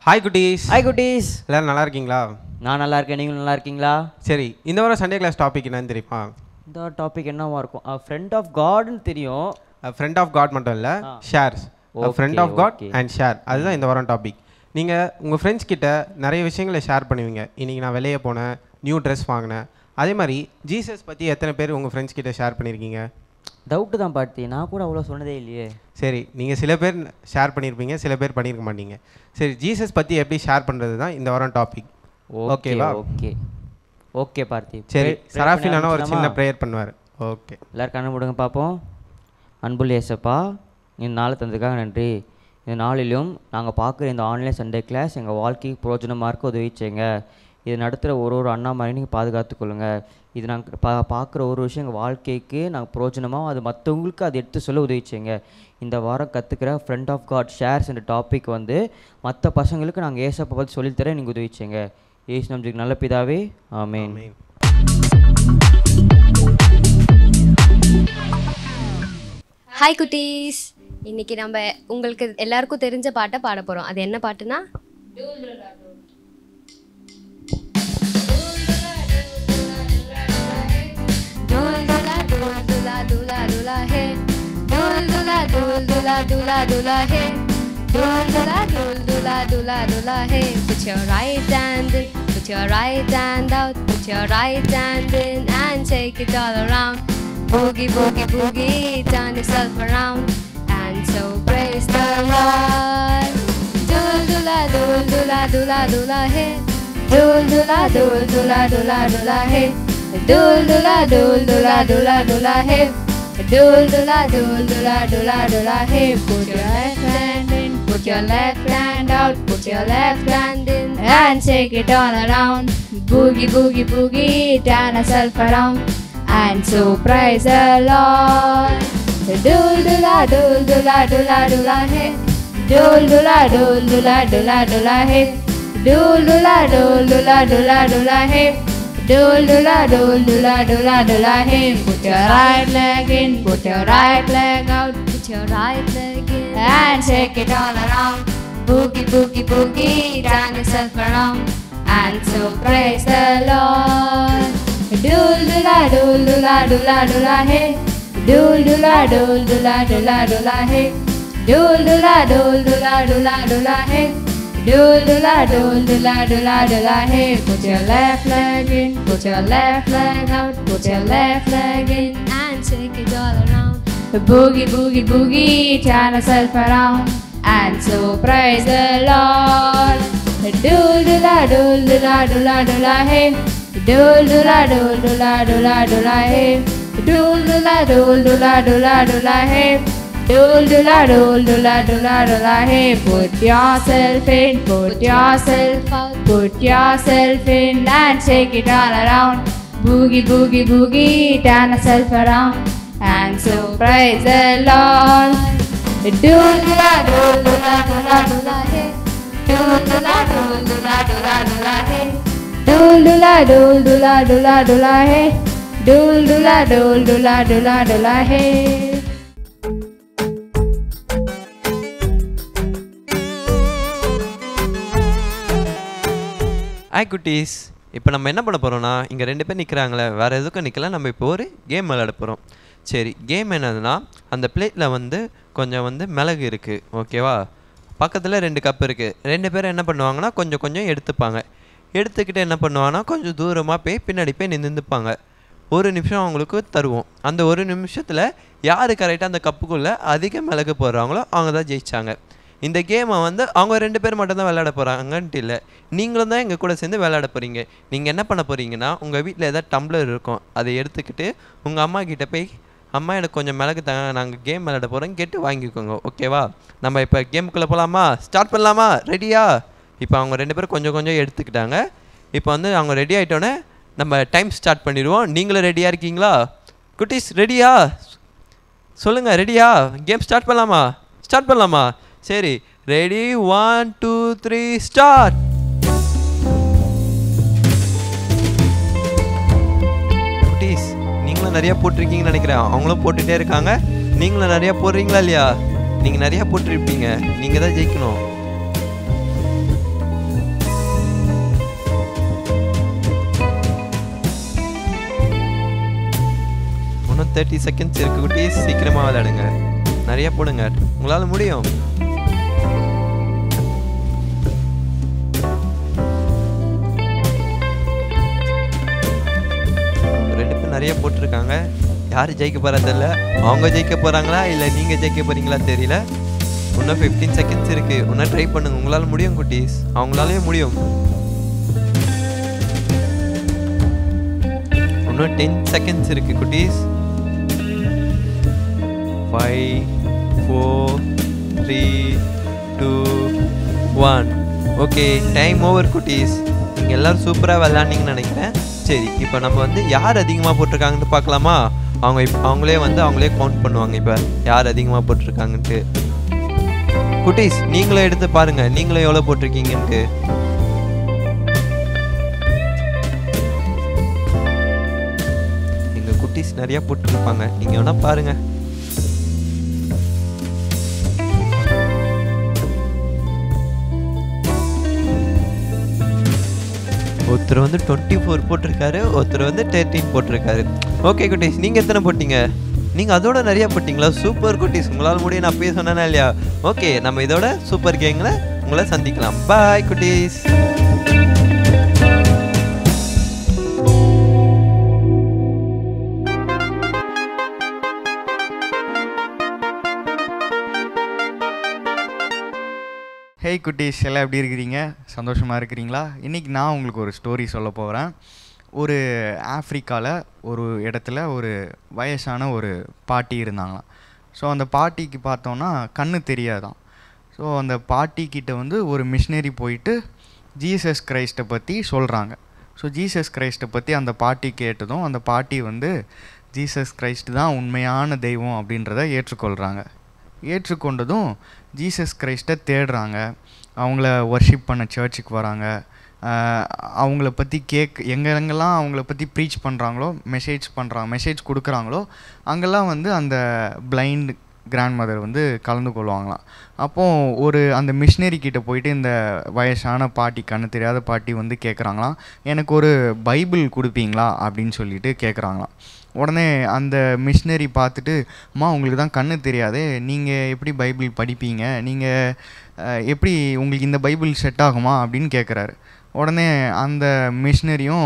Hi குட்டீஸ் hi குட்டீஸ் எல்லாரும் நல்லா இருக்கீங்களா நான் நல்லா இருக்கேன் நீங்களும் நல்லா இருக்கீங்களா சரி இந்த வாரம் சண்டே கிளாஸ் டாபிக் என்னன்னு தெரியுமா இந்த டாபிக் என்னவா இருக்கும் ஃப்ரெண்ட் ஆஃப் காட்னு தெரியும் ஃப்ரெண்ட் ஆஃப் காட் மட்டும் இல்லை shares friend of God okay. And share அதுதான் இந்த வாரம் டாபிக் நீங்கள் உங்கள் ஃப்ரெண்ட்ஸ் கிட்ட நிறைய விஷயங்களை ஷேர் பண்ணுவீங்க இன்றைக்கி நான் வெளியே போனேன் நியூ ட்ரெஸ் வாங்கினேன் அதே மாதிரி ஜீசஸ் பற்றி எத்தனை பேர் உங்கள் ஃப்ரெண்ட்ஸ் கிட்ட ஷேர் பண்ணியிருக்கீங்க டவுட்டு தான் பார்த்தி நான் கூட அவ்வளோ சொன்னதே இல்லையே சரி நீங்கள் சில பேர் ஷேர் பண்ணியிருப்பீங்க சில பேர் பண்ணியிருக்க மாட்டீங்க சரி ஜீசஸ் பற்றி எப்படி ஷேர் பண்ணுறது தான் இந்த வாரம் டாபிக் ஓகே ஓகேவா ஓகே ஓகே பார்த்தி சரி Pray- pray சராஃபினான பண்ண ஒரு சின்ன ஆரம்பிக்கலாமா? ப்ரேயர் பண்ணுவார் ஓகே எல்லாரும் கண்ணு முடுங்க பார்ப்போம் அன்புள்ள ஏசப்பா இந்த நாள் தந்ததுக்காக நன்றி இந்த நாளிலும் நாங்கள் பார்க்குற இந்த ஆன்லைன் சண்டே கிளாஸ் எங்கள் வாழ்க்கைக்கு பிரோஜனமாக இருக்க உதவி செய்யுங்க இது நடத்துகிற ஒரு ஒரு அண்ணா மாதிரி நீங்கள் பாதுகாத்துக்கொள்ளுங்க இது நாங்கள் பா பார்க்குற ஒரு விஷயம் எங்கள் வாழ்க்கைக்கு நாங்கள் பிரோஜனமாக அது மற்றவங்களுக்கு அதை எடுத்து சொல்ல உதவி செய்யுங்க இந்த வாரம் கற்றுக்கிற ஃப்ரெண்ட் ஆஃப் காட் ஷேர்ஸ் என்ற டாபிக் வந்து மற்ற பசங்களுக்கு நாங்கள் ஏசப்பா பற்றி சொல்லித்தரேன் நீங்கள் உதவி செய்யுங்க ஏசு நம்மளுக்கு நல்ல பிதாவே ஆமேன் ஹாய் குட்டீஸ் இன்னைக்கு நம்ம உங்களுக்கு எல்லாருக்கும் தெரிஞ்ச பாட்டை பாட போறோம் அது என்ன பாட்டுனா Dul dula dul dula dula dula hey. Dul dula dul dula dula dula hey. Dul dula dul dula dula dula hey. Put your right hand in, put your right hand out, put your right hand in and take it all around. Boogie boogie boogie, turn yourself around and so praise the Lord. Dul dula dul dula dula dula hey. Dul dula dul dula dula dula hey. Dul dula dul dula dula dula hey. Dul dula dul dula dula dula hey. Put your left hand in, put your left hand out, put your left hand in and shake it all around. Boogie boogie boogie, turn yourself around and so praise the Lord. Dul dula dul dula dula dula hey. Dul dula dul dula dula dula hey. Dul dula dul dula dula dula hey. Dul dula dul dula dula dula hey. Put your right leg in, put your right leg out, put your right leg in and shake it all around. Boogie boogie boogie, turn yourself around and so praise the Lord. Dul dula dul dula dula dula hey. Dul dula dul dula dula dula hey. Dul dula dul dula dula dula hey. Dul dula dul dula dula dula hey. Put your left leg in, put your left leg out, put your left leg in and shake it all around. Boogie boogie boogie, turn yourself around and so praise the Lord. Dul dula dul dula dula dula hey. Dul dula dul dula dula dula hey. Dul dula dul dula dula dula hey. Dul dula dul dula dula dula hey. Put yourself in, put yourself out, put yourself in and shake it all around. Boogie boogie boogie, turn yourself around and so praise the Lord. Dul dula dul dula dula dula hey. Dul dula dul dula dula dula hey. Dul dula dul dula dula dula hey. Dul dula dul dula dula dula hey. Hi குட்டீஸ் இப்போ நம்ம என்ன பண்ண போகிறோம்னா இங்கே ரெண்டு பேர் நிற்கிறாங்களே வேறு எதுக்கும் நிற்கல நம்ம இப்போ ஒரு கேம் விளையாட போகிறோம் சரி கேம் என்னதுன்னா அந்த பிளேட்டில் வந்து கொஞ்சம் வந்து மிளகு இருக்குது ஓகேவா பக்கத்தில் ரெண்டு கப் இருக்குது ரெண்டு பேரும் என்ன பண்ணுவாங்கன்னா கொஞ்சம் கொஞ்சம் எடுத்துப்பாங்க எடுத்துக்கிட்டு என்ன பண்ணுவாங்கன்னா கொஞ்சம் தூரமாக போய் பின்னாடி போய் நின்றுப்பாங்க ஒரு நிமிஷம் அவங்களுக்கு தருவோம் அந்த ஒரு நிமிஷத்தில் யார் கரெக்டாக அந்த கப்புக்குள்ளே அதிக மிளகு போடுறாங்களோ அவங்க தான் ஜெயிச்சாங்க இந்த கேமை வந்து அவங்க ரெண்டு பேர் மட்டும் தான் விளையாட போகிறாங்கன்ட்டு இல்லை நீங்களும் தான் எங்கள் கூட சேர்ந்து விளையாட போகிறீங்க நீங்கள் என்ன பண்ண போகிறீங்கன்னா உங்கள் வீட்டில் ஏதாவது டம்ளர் இருக்கும் அதை எடுத்துக்கிட்டு உங்கள் அம்மா கிட்ட போய் அம்மா எனக்கு கொஞ்சம் மிளகு தாங்க நாங்கள் கேம் விளையாட போகிறோம் கேட்டு வாங்கிக்கோங்க ஓகேவா நம்ம இப்போ கேமுக்குள்ளே போகலாமா ஸ்டார்ட் பண்ணலாமா ரெடியா இப்போ அவங்க ரெண்டு பேரும் கொஞ்சம் கொஞ்சம் எடுத்துக்கிட்டாங்க இப்போ வந்து அவங்க ரெடி ஆகிட்டோன்னே நம்ம டைம் ஸ்டார்ட் பண்ணிடுவோம் நீங்களும் ரெடியாக இருக்கீங்களா குட்டீஸ் ரெடியா சொல்லுங்கள் ரெடியா கேம் ஸ்டார்ட் பண்ணலாமா ஸ்டார்ட் பண்ணலாமா சரி ready one two three start குட்டீஸ் நீங்களும் நிறைய போட்டிருக்கீங்கன்னு நினைக்கிறேன் அவங்களும் போட்டுகிட்டே இருக்காங்க நீங்களும் நிறைய போடுறீங்களா இல்லையா நீங்கள் நிறைய போட்டிருப்பீங்க நீங்கள் தான் ஜெயிக்கணும் தேர்ட்டி செகண்ட்ஸ் இருக்கு குட்டீஸ் சீக்கிரமாக விளையாடுங்க நிறைய போடுங்க உங்களால் முடியும் ரெண்டு பேர் நிறைய போட்டிருக்காங்க யார் ஜெயிக்க போகிறதில்ல அவங்க ஜெயிக்க போகிறாங்களா இல்லை நீங்கள் ஜெயிக்க போகிறீங்களா தெரியல இன்னும் ஃபிஃப்டீன் செகண்ட்ஸ் இருக்குது இன்னும் ட்ரை பண்ணுங்க உங்களால் முடியும் குட்டீஸ் அவங்களாலே முடியும் இன்னும் டென் செகண்ட்ஸ் இருக்குது குட்டீஸ் five four three two one okay time over குட்டீஸ் நீங்கள் எல்லோரும் சூப்பராக விளாண்டிங்கன்னு நினைக்கிறேன் சரி இப்போ நம்ம வந்து யார் அதிகமாக போட்டிருக்காங்கன்னு பார்க்கலாமா அவங்க இப்போ அவங்களே வந்து அவங்களே கவுண்ட் பண்ணுவாங்க இப்போ யார் அதிகமாக போட்டிருக்காங்கன்ட்டு குட்டீஸ் நீங்களும் எடுத்து பாருங்க நீங்களும் எவ்வளோ போட்டிருக்கீங்கன்ட்டு எங்கள் குட்டீஸ் நிறையா போட்டிருப்பாங்க நீங்கள் வேணால் பாருங்கள் ஒருத்தர் வந்து டுவெண்ட்டி ஃபோர் போட்டிருக்காரு ஒருத்தர் வந்து தேர்ட்டீன் போட்டிருக்காரு ஓகே குட்டீஸ் நீங்கள் எத்தனை போட்டீங்க நீங்கள் அதோட நிறையா போட்டிங்களா சூப்பர் குட்டீஸ் உங்களால் முடியும் நான் அப்பயே சொன்னேனா இல்லையா ஓகே நம்ம இதோட சூப்பர் கேங்கில் உங்களை சந்திக்கலாம் பாய் குட்டீஸ் ஹேய் குட்டீஸ் எல்லாம் எப்படி இருக்கிறீங்க சந்தோஷமாக இருக்கிறீங்களா இன்றைக்கி நான் உங்களுக்கு ஒரு ஸ்டோரி சொல்ல போகிறேன் ஒரு ஆஃப்ரிக்காவில் ஒரு இடத்துல ஒரு வயசான ஒரு பாட்டி இருந்தாங்களாம் ஸோ அந்த பாட்டிக்கு பார்த்தோன்னா கண்ணு தெரியாதான் ஸோ அந்த பாட்டிக்கிட்ட வந்து ஒரு மிஷினரி போயிட்டு ஜீசஸ் கிரைஸ்ட்டை பற்றி சொல்கிறாங்க ஸோ ஜீசஸ் கிரைஸ்ட்டை பற்றி அந்த பாட்டி கேட்டதும் அந்த பாட்டி வந்து ஜீசஸ் கிரைஸ்ட் தான் உண்மையான தெய்வம் அப்படின்றத ஏற்றுக்கொள்கிறாங்க ஏற்றுக்கொண்டதும் ஜீசஸ் கிரைஸ்ட்டை தேடுறாங்க அவங்கள ஒர்ஷிப் பண்ண சர்ச்சுக்கு வராங்க ஆஹ் அவங்கள பற்றி கேக் எங்கெங்கெல்லாம் அவங்கள பற்றி ப்ரீச் பண்ணுறாங்களோ மெசேஜ் பண்ணுறாங்க மெசேஜ் கொடுக்குறாங்களோ அங்கெல்லாம் வந்து அந்த பிளைண்ட் கிராண்ட் மதர் வந்து கலந்து கொள்வாங்களாம் அப்போது ஒரு அந்த மிஷினரி கிட்ட போயிட்டு இந்த வயசான பாட்டி கண்ணு தெரியாத பாட்டி வந்து கேட்குறாங்களாம் எனக்கு ஒரு பைபிள் கொடுப்பீங்களா அப்படின்னு சொல்லிட்டு கேட்குறாங்களாம் உடனே அந்த மிஷினரி பார்த்துட்டு அம்மா உங்களுக்கு தான் கண்ணு தெரியாதே நீங்கள் எப்படி பைபிள் படிப்பீங்க நீங்கள் எப்படி உங்களுக்கு இந்த பைபிள் செட் ஆகுமா அப்படின்னு கேட்குறாரு உடனே அந்த மிஷினரியும்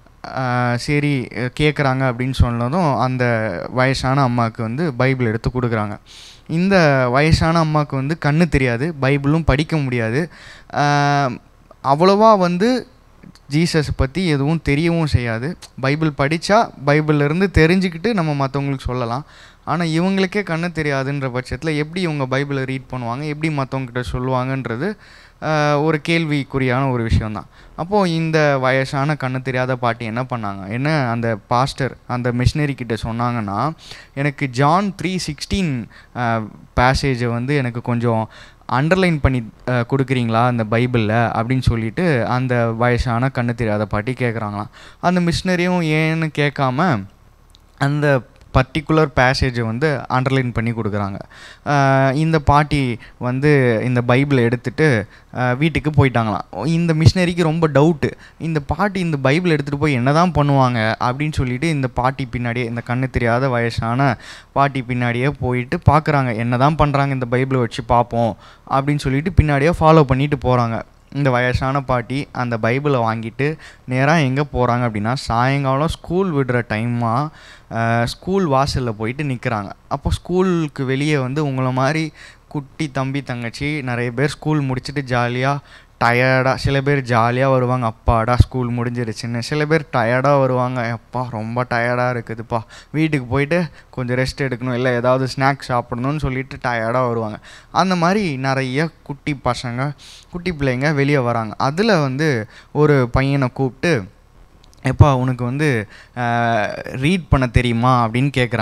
சரி கேட்குறாங்க அப்படின்னு சொன்னதும் அந்த வயசான அம்மாவுக்கு வந்து பைபிள் எடுத்து கொடுக்குறாங்க இந்த வயசான அம்மாவுக்கு வந்து கண்ணு தெரியாது பைபிளும் படிக்க முடியாது ஆஹ் அவ்வளவா வந்து ஜீசஸ் பற்றி எதுவும் தெரியவும் செய்யாது பைபிள் படித்தா பைபிள்லேருந்து தெரிஞ்சுக்கிட்டு நம்ம மற்றவங்களுக்கு சொல்லலாம் ஆனால் இவங்களுக்கே கண்ணு தெரியாதுன்ற பட்சத்தில் எப்படி இவங்க பைபிளை ரீட் பண்ணுவாங்க எப்படி மற்றவங்ககிட்ட சொல்லுவாங்கன்றது ஆஹ், ஒரு கேள்விக்குறியான ஒரு விஷயம்தான் அப்போது இந்த வயசான கண்ணு தெரியாத பாட்டி என்ன பண்ணாங்க என்ன அந்த பாஸ்டர் அந்த மிஷினரி கிட்ட சொன்னாங்கன்னா எனக்கு ஜான் த்ரீ சிக்ஸ்டீன் பேசேஜை வந்து எனக்கு கொஞ்சம் அண்டர்லைன் பண்ணி அஹ், கொடுக்குறீங்களா அந்த பைபிளில் அப்படின்னு சொல்லிட்டு அந்த வயசான கண்ணு தெரியாத பாட்டி கேட்குறாங்களாம் அந்த மிஷினரியும் ஏன்னு கேட்காம அந்த பர்டிகுலர் பேசேஜை வந்து அண்டர்லைன் பண்ணி கொடுக்குறாங்க அஹ், இந்த பாட்டி வந்து இந்த பைபிளை எடுத்துட்டு அஹ், வீட்டுக்கு போயிட்டாங்களாம் இந்த மிஷினரிக்கு ரொம்ப டவுட்டு இந்த பாட்டி இந்த பைபிள் எடுத்துகிட்டு போய் என்ன தான் பண்ணுவாங்க அப்படின்னு சொல்லிட்டு இந்த பாட்டி பின்னாடியே இந்த கண்ணு தெரியாத வயசான பாட்டி பின்னாடியே போயிட்டு பார்க்குறாங்க என்ன தான் பண்ணுறாங்க இந்த பைபிளை வச்சு பார்ப்போம் அப்படின்னு சொல்லிட்டு பின்னாடியே ஃபாலோ பண்ணிட்டு போகிறாங்க இந்த வயசான பாட்டி அந்த பைபிளை வாங்கிட்டு நேராக எங்கே போகிறாங்க அப்படின்னா சாயங்காலம் ஸ்கூல் விடுற டைமாக ஸ்கூல் வாசலில் போயிட்டு நிற்கிறாங்க அப்போ ஸ்கூலுக்கு வெளியே வந்து உங்களை மாதிரி குட்டி தம்பி தங்கச்சி நிறைய பேர் ஸ்கூல் முடிச்சுட்டு ஜாலியாக டயர்டாக சில பேர் ஜாலியாக வருவாங்க அப்பாடா ஸ்கூல் முடிஞ்சிருச்சுன்னு சில பேர் டயர்டாக வருவாங்க அப்பா ரொம்ப டயர்டாக இருக்குதுப்பா வீட்டுக்கு போயிட்டு கொஞ்சம் ரெஸ்ட் எடுக்கணும் இல்லை ஏதாவது ஸ்நாக்ஸ் சாப்பிடணும்னு சொல்லிட்டு டயர்டாக வருவாங்க அந்த மாதிரி நிறைய குட்டி பசங்க குட்டி பிள்ளைங்க வெளியே வராங்க அதில் வந்து ஒரு பையனை கூப்பிட்டு எப்பா உனக்கு வந்து ரீட் பண்ண தெரியுமா அப்படின்னு கேட்குறாங்க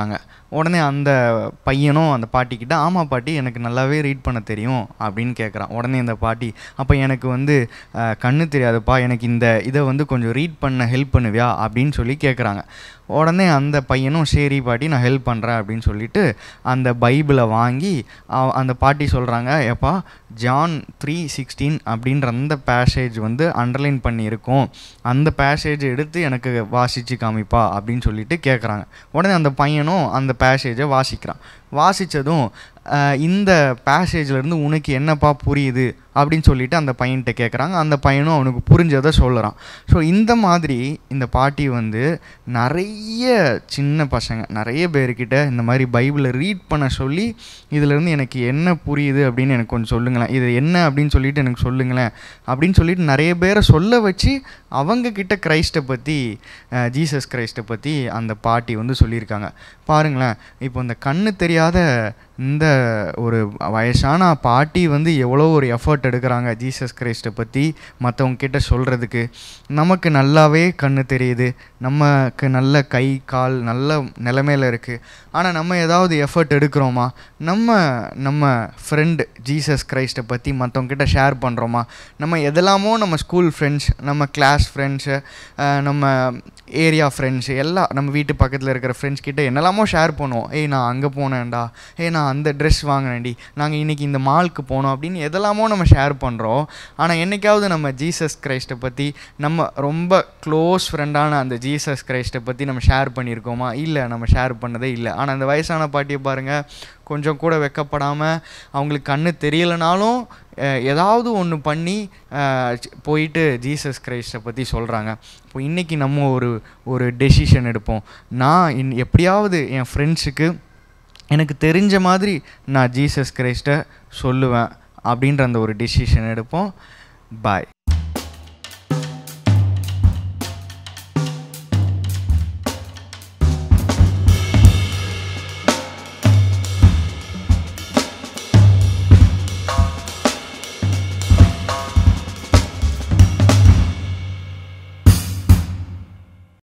உடனே அந்த பையனும் அந்த பாட்டிக்கிட்ட ஆமாம் பாட்டி எனக்கு நல்லாவே ரீட் பண்ண தெரியும் அப்படின்னு கேட்குறான் உடனே இந்த பாட்டி அப்போ எனக்கு வந்து அஹ், கண்ணு தெரியாதுப்பா எனக்கு இந்த இதை வந்து கொஞ்சம் ரீட் பண்ண ஹெல்ப் பண்ணுவியா அப்படின்னு சொல்லி கேட்குறாங்க உடனே அந்த பையனும் சரி பாட்டி நான் ஹெல்ப் பண்ணுறேன் அப்படின்னு சொல்லிட்டு அந்த பைபிளை வாங்கி அவ- அந்த பாட்டி சொல்கிறாங்க ஏப்பா ஜான் த்ரீ சிக்ஸ்டீன் அப்படின்ற அந்த பேசேஜ் வந்து அண்டர்லைன் பண்ணியிருக்கோம் அந்த பேசேஜ் எடுத்து எனக்கு வாசித்து காமிப்பா அப்படின்னு சொல்லிட்டு கேட்குறாங்க உடனே அந்த பையனும் அந்த பேசேஜை வாசிக்கிறான் வாசித்ததும் இந்த பேசேஜ்லேருந்து உனக்கு என்னப்பா புரியுது அப்படின்னு சொல்லிட்டு அந்த பையன்கிட்ட கேட்குறாங்க அந்த பையனும் அவனுக்கு புரிஞ்சதை சொல்லுறான் ஸோ இந்த மாதிரி இந்த பாட்டி வந்து நிறைய சின்ன பசங்க நிறைய பேர்கிட்ட இந்த மாதிரி பைபிளை ரீட் பண்ண சொல்லி இதுலேருந்து எனக்கு என்ன புரியுது அப்படின்னு எனக்கு கொஞ்சம் சொல்லுங்களேன் இது என்ன அப்படின்னு சொல்லிட்டு எனக்கு சொல்லுங்களேன் அப்படின்னு சொல்லிட்டு நிறைய பேரை சொல்ல வச்சு அவங்க கிட்ட கிரைஸ்ட்டை பற்றி ஜீசஸ் கிரைஸ்ட்டை பற்றி அந்த பாட்டி வந்து சொல்லியிருக்காங்க பாருங்களேன் இப்போ இந்த கண்ணு தெரியாத இந்த ஒரு வயசான பாட்டி வந்து எவ்வளோ ஒரு எஃபர்ட் எடுக்கிறாங்க ஜீசஸ் கிரைஸ்ட்டை பற்றி மற்றவங்க கிட்ட சொல்கிறதுக்கு நமக்கு நல்லாவே கண்ணு தெரியுது நமக்கு நல்ல கை கால் நல்ல நிலைமையில் இருக்குது ஆனால் நம்ம ஏதாவது எஃபர்ட் எடுக்கிறோமா நம்ம நம்ம ஃப்ரெண்டு ஜீசஸ் கிரைஸ்ட்டை பற்றி மற்றவங்க கிட்ட ஷேர் பண்ணுறோமா நம்ம எதெல்லாமோ நம்ம ஸ்கூல் ஃப்ரெண்ட்ஸ் நம்ம கிளாஸ் ஃப்ரெண்ட்ஸு நம்ம ஏரியா ஃப்ரெண்ட்ஸு எல்லாம் நம்ம வீட்டு பக்கத்தில் இருக்கிற ஃப்ரெண்ட்ஸ் கிட்ட என்னெல்லாமோ ஷேர் பண்ணுவோம் ஏய் நான் அங்கே போனேன்டா ஏய் நான் அந்த ட்ரெஸ் வாங்கினேன்டி நாங்கள் இன்றைக்கி இந்த மாலுக்கு போனோம் அப்படின்னு எதெல்லாமோ நம்ம ஷேர் பண்ணுறோம் ஆனால் என்னைக்காவது நம்ம ஜீசஸ் கிரைஸ்ட்டை பற்றி நம்ம ரொம்ப க்ளோஸ் ஃப்ரெண்டான அந்த ஜீசஸ் கிரைஸ்ட்டை பற்றி நம்ம ஷேர் பண்ணியிருக்கோமா இல்லை நம்ம ஷேர் பண்ணதே இல்லை ஆனால் அந்த வயசான பாட்டியை பாருங்கள் கொஞ்சம் கூட வெக்கப்படாமல் அவங்களுக்கு கண்ணு தெரியலைனாலும் அஹ், ஏதாவது ஒன்று பண்ணி அஹ், சி- போயிட்டு ஜீசஸ் கிரைஸ்ட்டை பற்றி சொல்கிறாங்க இப்போ இன்றைக்கி நம்ம ஒரு ஒரு டெசிஷன் எடுப்போம் நான் இன் எப்படியாவது என் ஃப்ரெண்ட்ஸுக்கு எனக்கு தெரிஞ்ச மாதிரி நான் ஜீசஸ் கிரைஸ்ட்டை சொல்லுவேன் அப்படின்ற அந்த ஒரு டெசிஷன் எடுப்போம் பாய்